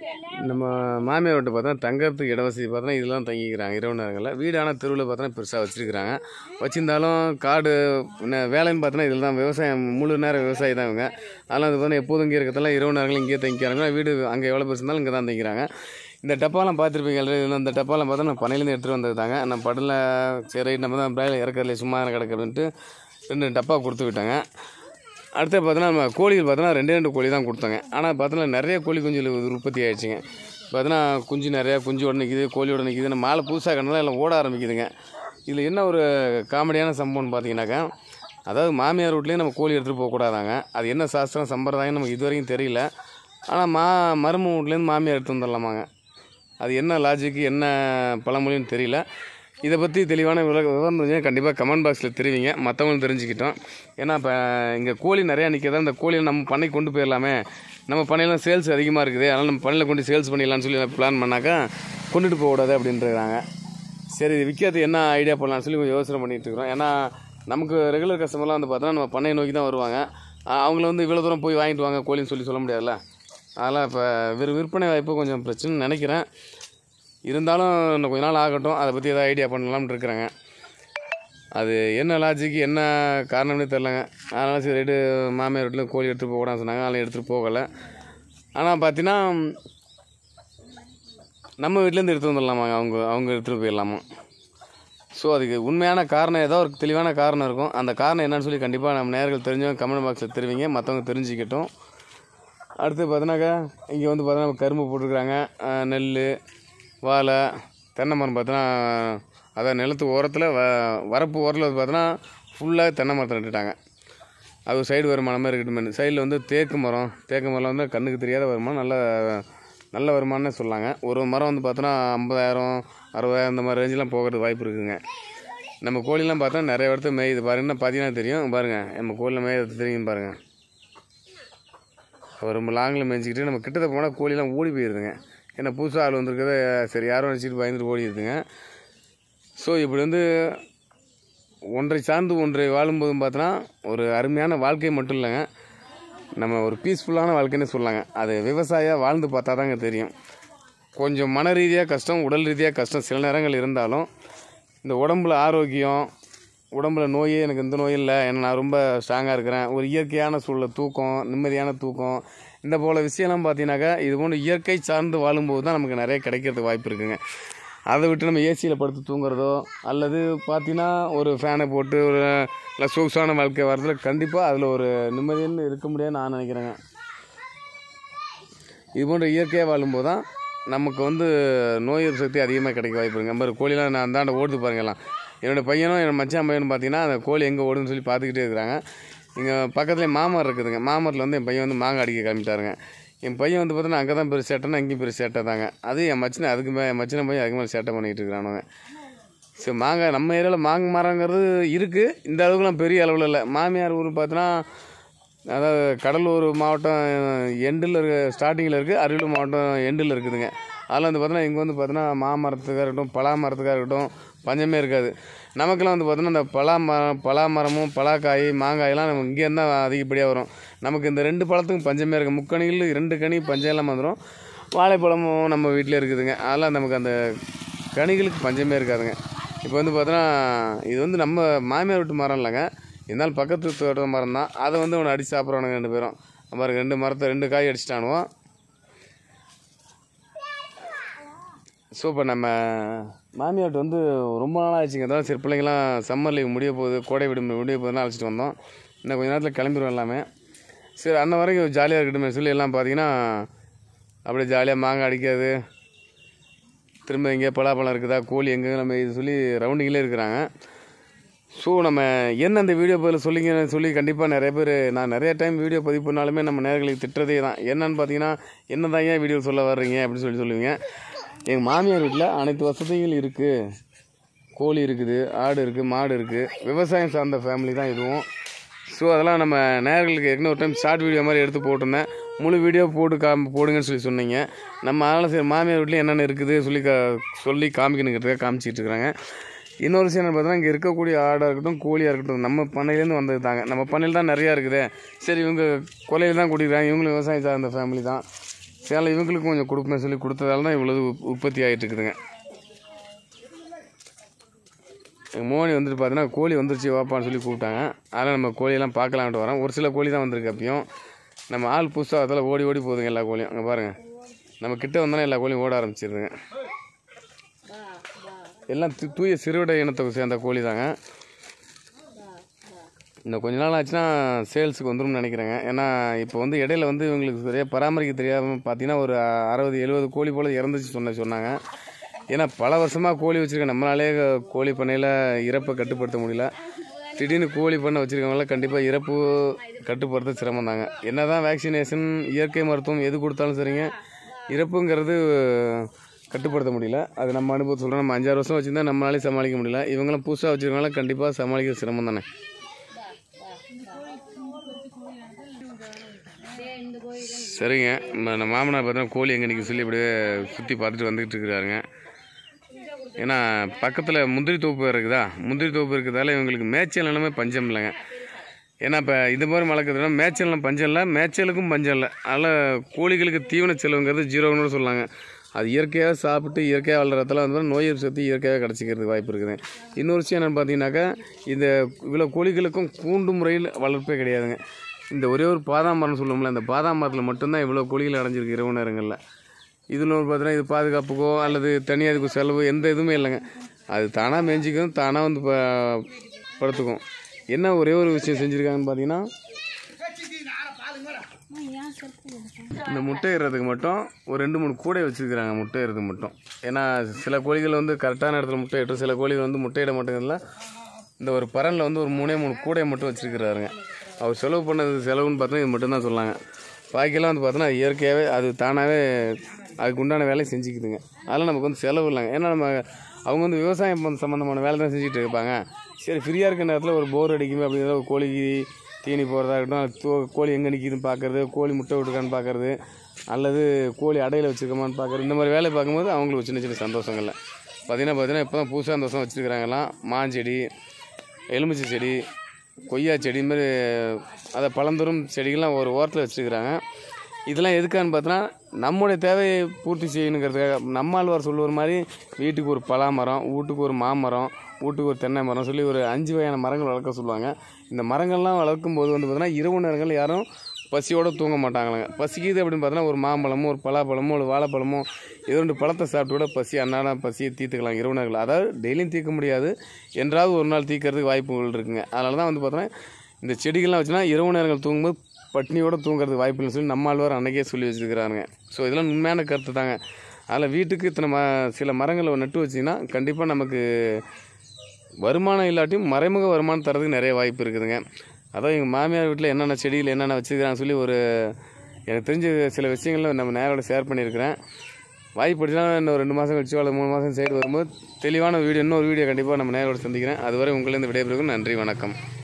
நம்ம மாமியார் வீட்டு பார்த்தா தங்கறதுக்கு இட வசதி பார்த்தோன்னா இதெல்லாம் தங்கிக்கிறாங்க இரவு நேரங்களில் வீடு ஆனால் தெருவில் பார்த்தோன்னா பெருசாக வச்சுருக்கிறாங்க வச்சிருந்தாலும் காடு என்ன வேலைன்னு பார்த்தோன்னா இதில் தான் விவசாயம் முழு நேரம் விவசாயி தான் இவங்க அதெல்லாம் இது பார்த்தா எப்போதும் இங்கே இருக்கிறதால இரவு நேரங்கள் இங்கேயே தங்கிக்கிறாங்க வீடு அங்கே எவ்வளோ பெருசு இருந்தாலும் இங்கே தான் தங்கிக்கிறாங்க இந்த டப்பாலாம் பார்த்துருப்பீங்க இதில் இந்த டப்பாலாம் பார்த்தா நான் பண்ணையிலேருந்து எடுத்துகிட்டு வந்தது தாங்க நான் படல சரி நம்ம தான் பிராயில் இறக்கறதுல சும்மா கிடக்குதுன்ட்டு ரெண்டு டப்பா கொடுத்து விட்டாங்க அடுத்து பார்த்தோன்னா நம்ம கோழிகள் பார்த்தோன்னா ரெண்டே ரெண்டு கோழி தான் கொடுத்தாங்க ஆனால் பார்த்தோன்னா நிறைய கோழி குஞ்சுகள் உற்பத்தி ஆயிடுச்சுங்க பார்த்தோன்னா குஞ்சு நிறையா குஞ்சோட நிற்கிது கோழியோட நிற்கிது நம்ம மாலை புதுசாக கண்டதால் எல்லாம் ஓட ஆரம்பிக்குதுங்க இதில் என்ன ஒரு காமெடியான சம்பவம்னு பார்த்தீங்கன்னாக்கா அதாவது மாமியார் வீட்லேயே நம்ம கோழி எடுத்துகிட்டு போகக்கூடாதாங்க அது என்ன சாஸ்திரம் சம்பிரதாயம் நமக்கு இது வரைக்கும் தெரியல ஆனால் மா மரும வீட்லேருந்து மாமியார் எடுத்து வந்துடலாமாங்க அது என்ன லாஜிக்கு என்ன பழமொழின்னு தெரியல இதை பற்றி தெளிவான விவரம் விவரம் தெரிஞ்சால் கண்டிப்பாக கமெண்ட் பாக்ஸில் தெரிவிங்க மற்றவங்களும் தெரிஞ்சுக்கிட்டோம் ஏன்னா இப்போ இங்கே கோழி நிறையா நிற்கிறதா இந்த கோழியை நம்ம பண்ணைக்கு கொண்டு போயிடலாமே நம்ம பண்ணையில் சேல்ஸ் அதிகமாக இருக்குது அதனால் நம்ம பண்ணையில் கொண்டு சேல்ஸ் பண்ணிடலாம்னு சொல்லி பிளான் பண்ணாக்கா கொண்டுட்டு போகக்கூடாது அப்படின்றாங்க சரி இது விற்கிறது என்ன ஐடியா பண்ணலாம்னு சொல்லி கொஞ்சம் யோசனை பண்ணிட்டு இருக்கிறோம் ஏன்னா நமக்கு ரெகுலர் கஸ்டமர்லாம் வந்து பார்த்தோன்னா நம்ம பண்ணையை நோக்கி தான் வருவாங்க அஹ் அவங்கள வந்து இவ்வளோ தூரம் போய் வாங்கிட்டு வாங்க கோழின்னு சொல்லி சொல்ல முடியாதுல்ல அதனால் இப்போ விற் விற்பனை வாய்ப்பு கொஞ்சம் பிரச்சனைன்னு நினைக்கிறேன் இருந்தாலும் இன்னும் கொஞ்ச நாள் ஆகட்டும் அதை பற்றி ஏதாவது ஐடியா பண்ணலாம்னு இருக்கிறேங்க அது என்ன லாஜிக்கு என்ன காரணம்னு தெரிலங்க அதனால் சரி ரைட்டு மாமியார் வீட்டில் கோழி எடுத்துகிட்டு போக கூடாதுன்னு சொன்னாங்க அதெல்லாம் எடுத்துகிட்டு போகலை ஆனால் பார்த்தீங்கன்னா நம்ம வீட்டிலேருந்து எடுத்து வந்துடலாமாங்க அவங்க அவங்க எடுத்துகிட்டு போயிடலாமா ஸோ அதுக்கு உண்மையான காரணம் ஏதோ ஒரு தெளிவான காரணம் இருக்கும் அந்த காரணம் என்னன்னு சொல்லி கண்டிப்பாக நம்ம நேர்கள் தெரிஞ்சவங்க கமெண்ட் பாக்ஸில் தெரிவிங்க மற்றவங்க தெரிஞ்சுக்கிட்டும் அடுத்து பார்த்தீங்கன்னாக்கா இங்கே வந்து பார்த்தீங்கன்னா கரும்பு போட்டிருக்கிறாங்க அஹ் நெல் வாழை தென்னை மரம் பார்த்தோன்னா அதான் நிலத்து ஓரத்தில் வ வரப்பு ஓரத்தில் வந்து பார்த்தோன்னா ஃபுல்லாக தென்னை மரத்தை நட்டுட்டாங்க அது ஒரு சைடு வருமானமாக இருக்கட்டும் சைடில் வந்து தேக்கு மரம் தேக்கு மரம் வந்து கண்ணுக்கு தெரியாத வருமானம் நல்ல நல்ல வருமானம்னே சொல்லாங்க ஒரு மரம் வந்து பார்த்தோன்னா ஐம்பதாயிரம் அறுபதாயிரம் இந்த மாதிரி ரேஞ்செலாம் போகிறதுக்கு வாய்ப்பு இருக்குங்க நம்ம கோழிலாம் பார்த்தா நிறைய இடத்துல மேயுது பாருங்கன்னா பார்த்தீங்கன்னா தெரியும் பாருங்கள் நம்ம கோழியில் மேயறது தெரியும் பாருங்கள் அவர் ரொம்ப லாங்கில் மேய்ச்சிக்கிட்டு நம்ம கிட்டத்த போனால் கோழிலாம் ஓடி போயிருதுங்க ஏன்னா புதுசாக ஆள் வந்திருக்கத சரி யாரும் நினச்சிட்டு பயந்துட்டு ஓடிடுதுங்க ஸோ இப்படி வந்து ஒன்றை சார்ந்து ஒன்றை வாழும்போதும் பார்த்தோன்னா ஒரு அருமையான வாழ்க்கை மட்டும் இல்லைங்க நம்ம ஒரு பீஸ்ஃபுல்லான வாழ்க்கைன்னு சொல்லலாங்க அது விவசாயியாக வாழ்ந்து பார்த்தா தாங்க தெரியும் கொஞ்சம் மன ரீதியாக கஷ்டம் உடல் ரீதியாக கஷ்டம் சில நேரங்கள் இருந்தாலும் இந்த உடம்புல ஆரோக்கியம் உடம்புல நோயே எனக்கு இந்த நோய் இல்லை ஏன்னா நான் ரொம்ப ஸ்ட்ராங்காக இருக்கிறேன் ஒரு இயற்கையான சூழல் தூக்கம் நிம்மதியான தூக்கம் இந்த போல் விஷயம்லாம் பார்த்தீங்கன்னாக்கா இது போன்ற இயற்கை சார்ந்து வாழும்போது தான் நமக்கு நிறைய கிடைக்கிறதுக்கு வாய்ப்பு இருக்குங்க அதை விட்டு நம்ம ஏசியில் படுத்து தூங்குறதோ அல்லது பார்த்தீங்கன்னா ஒரு ஃபேனை போட்டு ஒரு நல்ல சொகுசான வாழ்க்கை வரதுல கண்டிப்பாக அதில் ஒரு நிம்மதின்னு இருக்க முடியாதுன்னு நான் நினைக்கிறேங்க இது போன்ற இயற்கையாக வாழும்போது தான் நமக்கு வந்து நோய் எதிர்ப்பு சக்தி அதிகமாக கிடைக்க வாய்ப்பு இருக்குங்க மாதிரி கோழிலாம் நான் அந்தாண்ட ஓடுது பாருங்கலாம் என்னோடய பையனும் என்னோட மச்சான் பையனும் பார்த்தீங்கன்னா அந்த கோழி எங்கே ஓடுன்னு சொல்லி பார்த்துக்கிட்டே இருக்கிறாங்க இங்கே பக்கத்துலேயே மாமரம் இருக்குதுங்க மாமரத்தில் வந்து என் பையன் வந்து மாங்காய் அடிக்க கிளம்பிட்டாருங்க என் பையன் வந்து பார்த்தீங்கன்னா அங்கே தான் பெரிய சேட்டைன்னா இங்கேயும் பெரிய சேட்டை தாங்க அது என் மச்சினை அதுக்கு மே என் மச்சின பையன் அதுக்கு மேலே சேட்டை பண்ணிகிட்டு இருக்கிறானுங்க சரி மாங்காய் நம்ம ஏரியாவில் மாங்காய் மரங்கிறது இருக்குது இந்த அளவுக்குலாம் பெரிய அளவில் இல்லை மாமியார் ஊர் பார்த்தோன்னா அதாவது கடலூர் மாவட்டம் எண்டில் இருக்க ஸ்டார்டிங்கில் இருக்குது அரியலூர் மாவட்டம் எண்டில் இருக்குதுங்க அதில் வந்து பார்த்தோன்னா இங்கே வந்து பார்த்தோன்னா மாமரத்துக்காக இருக்கட்டும் பலா மரத்துக்காக இருக்கட்டும் பஞ்சமே இருக்காது நமக்கெல்லாம் வந்து பார்த்தோன்னா இந்த பலா மரம் பலா மரமும் பலாக்காய் மாங்காயெல்லாம் நம்ம இங்கேருந்து தான் அதிகப்படியாக வரும் நமக்கு இந்த ரெண்டு பழத்துக்கும் பஞ்சமே இருக்குது முக்கணிகள் ரெண்டு கனி பஞ்சம் எல்லாம் வந்துடும் வாழைப்பழமும் நம்ம வீட்டில் இருக்குதுங்க அதெல்லாம் நமக்கு அந்த கனிகளுக்கு பஞ்சமே இருக்காதுங்க இப்போ வந்து பார்த்தோன்னா இது வந்து நம்ம மாமியார் வீட்டு மரம் இல்லைங்க இருந்தாலும் பக்கத்து தோட்ட மரம் தான் அதை வந்து அவனை அடித்து சாப்பிட்றானுங்க ரெண்டு பேரும் பாருங்க ரெண்டு மரத்தை ரெண்டு காய் அடிச்சிட்டானுவோம் ஸோ இப்போ நம்ம மாமியார்ட்ட வந்து ரொம்ப நாள் ஆச்சுங்க அதான் சரி பிள்ளைங்களாம் சம்மர் லீவ் முடிய போகுது கோடை விடுமுறை முடிய போகுதுன்னு அழைச்சிட்டு வந்தோம் இன்னும் கொஞ்ச நேரத்தில் கிளம்பிடுவோம் எல்லாமே சரி அன்ன வரைக்கும் ஜாலியாக இருக்கட்டுமே சொல்லி எல்லாம் பார்த்தீங்கன்னா அப்படியே ஜாலியாக மாங்காய் அடிக்காது திரும்ப எங்கேயா பலாப்பழம் இருக்குதா கோழி எங்கே நம்ம இது சொல்லி ரவுண்டிங்கிலே இருக்கிறாங்க ஸோ நம்ம என்ன அந்த வீடியோ பதில் சொல்லிங்கன்னு சொல்லி கண்டிப்பாக நிறைய பேர் நான் நிறைய டைம் வீடியோ பதிவு பண்ணாலுமே நம்ம நேர்களுக்கு திட்டுறதே தான் என்னன்னு பார்த்தீங்கன்னா என்ன தான் ஏன் வீடியோ சொல்ல வர்றீங்க அப்படின்னு சொல்லி சொல்லுவீங்க எங்கள் மாமியார் வீட்டில் அனைத்து வசதிகள் இருக்குது கோழி இருக்குது ஆடு இருக்குது மாடு இருக்குது விவசாயம் சார்ந்த ஃபேமிலி தான் இதுவும் ஸோ அதெல்லாம் நம்ம நேர்களுக்கு ஏற்கனவே ஒரு டைம் ஷார்ட் வீடியோ மாதிரி எடுத்து போட்டிருந்தேன் முழு வீடியோ போட்டு காம் போடுங்கன்னு சொல்லி சொன்னீங்க நம்ம அதனால் சரி மாமியார் வீட்டில் என்னென்ன இருக்குது சொல்லி கா சொல்லி காமிக்கணுங்கிறதுக்காக காமிச்சிட்டு இருக்கிறாங்க இன்னொரு விஷயம் என்ன பார்த்தீங்கன்னா இங்கே இருக்கக்கூடிய ஆடாக இருக்கட்டும் கோழியாக இருக்கட்டும் நம்ம பண்ணையிலேருந்து வந்தது தாங்க நம்ம பண்ணையில் தான் நிறையா இருக்குது சரி இவங்க கொலையில் தான் குடிக்கிறாங்க இவங்களும் விவசாயம் சார்ந்த ஃபேமிலி தான் சேலை இவங்களுக்கும் கொஞ்சம் கொடுப்பேன்னு சொல்லி கொடுத்ததால தான் இவ்வளவு உப்- உற்பத்தி ஆகிட்டு இருக்குதுங்க எங்கள் மோனி வந்துட்டு பார்த்தீங்கன்னா கோழி வந்துருச்சு வாப்பான்னு சொல்லி கூப்பிட்டாங்க அதனால் நம்ம கோழியெல்லாம் பார்க்கலான்ட்டு வரோம் ஒரு சில கோழி தான் வந்திருக்கு அப்பயும் நம்ம ஆள் புதுசாக அதில் ஓடி ஓடி போகுதுங்க எல்லா கோழியும் அங்கே பாருங்கள் நம்ம கிட்ட வந்தோன்னா எல்லா கோழியும் ஓட ஆரம்பிச்சிருதுங்க எல்லாம் து- தூய சிறுவிடை இனத்தை சேர்ந்த கோழி தாங்க இன்னும் கொஞ்ச நாள் ஆச்சுன்னா சேல்ஸுக்கு வந்துரும்னு நினைக்கிறேங்க ஏன்னா இப்போ வந்து இடையில வந்து இவங்களுக்கு சரியாக பராமரிக்க தெரியாமல் பார்த்தீங்கன்னா ஒரு அறுபது எழுபது கோழி போல் இறந்துச்சு சொன்ன சொன்னாங்க ஏன்னா பல வருஷமாக கோழி வச்சுருக்க நம்மளாலே கோழி பண்ணையில் இறப்பை கட்டுப்படுத்த முடியல திடீர்னு கோழி பண்ணை வச்சுருக்கவங்களாம் கண்டிப்பாக இறப்பு கட்டுப்படுத்த சிரமம் தாங்க என்ன தான் வேக்சினேஷன் இயற்கை மருத்துவம் எது கொடுத்தாலும் சரிங்க இறப்புங்கிறது கட்டுப்படுத்த முடியல அது நம்ம அனுபவத்தை சொல்கிறோம் நம்ம அஞ்சாறு வருஷம் வச்சுருந்தா நம்மளாலே சமாளிக்க முடியல இவங்களாம் புதுசாக வச்சுருக்கனால கண்டிப்பாக சமாளிக்க சிரமம் தானே சரிங்க நம்ம நம்ம மாமனார் பார்த்தீங்கன்னா கோழி எங்கே நிற்க சொல்லி அப்படியே சுற்றி பார்த்துட்டு வந்துக்கிட்டு இருக்கிறாருங்க ஏன்னா பக்கத்தில் முந்திரி தோப்பு இருக்குதா முந்திரி தோப்பு இருக்கிறதால இவங்களுக்கு மேய்ச்சல் நிலமே பஞ்சம் இல்லைங்க ஏன்னா இப்போ இது மாதிரி வளர்க்குறதுனா மேய்ச்சல்லாம் பஞ்சம் இல்லை மேய்ச்சலுக்கும் பஞ்சம் இல்லை அதனால் கோழிகளுக்கு தீவன செலவுங்கிறது ஜீரோன்னு சொல்லாங்க அது இயற்கையாக சாப்பிட்டு இயற்கையாக வளர்கிறதுல வந்து நோய் எதிர்ப்பு சக்தி இயற்கையாக கிடச்சிக்கிறதுக்கு வாய்ப்பு இருக்குது இன்னொரு விஷயம் என்னென்னு பார்த்தீங்கன்னாக்கா இந்த இவ்வளோ கோழிகளுக்கும் கூண்டு முறையில் வளர்ப்பே கிடையாதுங்க இந்த ஒரே ஒரு பாதாம் மரம் சொல்லுவோம்ல இந்த பாதாம் மரத்தில் மட்டும்தான் இவ்வளோ கோழிகள் அடைஞ்சிருக்கு இரவு நேரங்களில் இதில் ஒரு பார்த்தீங்கன்னா இது பாதுகாப்புக்கோ அல்லது தனியாக இதுக்கு செலவு எந்த இதுவுமே இல்லைங்க அது தானாக மேய்ஞ்சிக்கும் தானாக வந்து ப- படுத்துக்கும் என்ன ஒரே ஒரு விஷயம் செஞ்சுருக்காங்கன்னு பார்த்தீங்கன்னா இந்த முட்டை இடுறதுக்கு மட்டும் ஒரு ரெண்டு மூணு கூடை வச்சுருக்குறாங்க முட்டை இடுறதுக்கு மட்டும் ஏன்னா சில கோழிகள் வந்து கரெக்டான இடத்துல முட்டை இட்டும் சில கோழிகள் வந்து முட்டையிட மாட்டேங்கிறதுல இந்த ஒரு பரனில் வந்து ஒரு மூணே மூணு கூடையை மட்டும் வச்சுருக்கிறாருங்க அவர் செலவு பண்ணது செலவுன்னு பார்த்தா இது மட்டும்தான் சொன்னாங்க பாக்கியெல்லாம் வந்து பார்த்தோன்னா அது இயற்கையாகவே அது தானாகவே அதுக்கு உண்டான வேலையை செஞ்சுக்குதுங்க அதெல்லாம் நமக்கு வந்து செலவு இல்லைங்க ஏன்னா நம்ம அவங்க வந்து விவசாயம் பந்த- சம்மந்தமான வேலை தான் செஞ்சுட்டு இருப்பாங்க சரி ஃப்ரீயாக இருக்கிற நேரத்தில் ஒரு போர் அடிக்குமே அப்படிங்கிற ஒரு கோழிக்கு தீனி போகிறதா இருக்கட்டும் அது தோ- கோழி எங்கே நிற்கிதுன்னு பார்க்குறது கோழி முட்டை விட்டுருக்கான்னு பார்க்குறது அல்லது கோழி அடையில் வச்சுருக்கோமான்னு பார்க்குறது இந்த மாதிரி வேலையை பார்க்கும்போது அவங்களுக்கு ஒரு சின்ன சின்ன சந்தோஷங்கள்ல பார்த்தீங்கன்னா பார்த்தீங்கன்னா இப்போ தான் புதுசாக அந்த வருஷம் வச்சுருக்கிறாங்கலாம் மாஞ்செடி எலுமிச்சை செடி கொய்யா செடி இந்த மாதிரி அதை பழந்தரும் செடிகள்லாம் ஒரு ஓரத்தில் வச்சுருக்கிறாங்க இதெல்லாம் எதுக்கான்னு பார்த்தோன்னா நம்முடைய தேவையை பூர்த்தி செய்யணுங்கிறதுக்காக நம்மாழ்வார் சொல்லுவார் மாதிரி வீட்டுக்கு ஒரு பலா மரம் வீட்டுக்கு ஒரு மாமரம் வீட்டுக்கு ஒரு தென்னை மரம் சொல்லி ஒரு அஞ்சு வகையான மரங்கள் வளர்க்க சொல்லுவாங்க இந்த மரங்கள்லாம் வளர்க்கும் போது வந்து பார்த்தோன்னா இரவு நேரங்கள் யாரும் பசியோடு தூங்க மாட்டாங்களாங்க பசிக்குது அப்படின்னு பார்த்தோன்னா ஒரு மாம்பழமோ ஒரு பலாப்பழமோ ஒரு வாழைப்பழமோ ஏதோ ரெண்டு பழத்தை சாப்பிட்டு கூட பசி அன்னாடம் பசியை தீர்த்துக்கலாம் இரவு நேரங்கள் அதாவது டெய்லியும் தீர்க்க முடியாது என்றாவது ஒரு நாள் தீர்க்கறதுக்கு வாய்ப்புகள் இருக்குங்க அதனால தான் வந்து பார்த்தோன்னா இந்த செடிகள்லாம் வச்சுன்னா இரவு நேரங்கள் தூங்கும்போது பட்னியோட தூங்குறதுக்கு வாய்ப்பு இல்லைன்னு சொல்லி நம்மாழ்வார் அன்னைக்கே சொல்லி வச்சுருக்கிறாருங்க ஸோ இதெல்லாம் உண்மையான கருத்து தாங்க அதில் வீட்டுக்கு இத்தனை ம சில மரங்களை நட்டு வச்சிங்கன்னா கண்டிப்பாக நமக்கு வருமானம் இல்லாட்டியும் மறைமுக வருமானம் தரதுக்கு நிறைய வாய்ப்பு இருக்குதுங்க அதான் எங்கள் மாமியார் வீட்டில் என்னென்ன செடிகள் என்னென்ன வச்சுருக்கிறான்னு சொல்லி ஒரு எனக்கு தெரிஞ்ச சில விஷயங்களை நம்ம நேரோட ஷேர் பண்ணியிருக்கிறேன் வாய்ப்பு இன்னும் ரெண்டு மாதம் கழிச்சோ அல்லது மூணு மாதம் சைடு வரும்போது தெளிவான வீடியோ இன்னொரு வீடியோ கண்டிப்பாக நம்ம நேரோட சந்திக்கிறேன் அதுவரை உங்களிருந்து விடைபெறுகிறேன் நன்றி வணக்கம்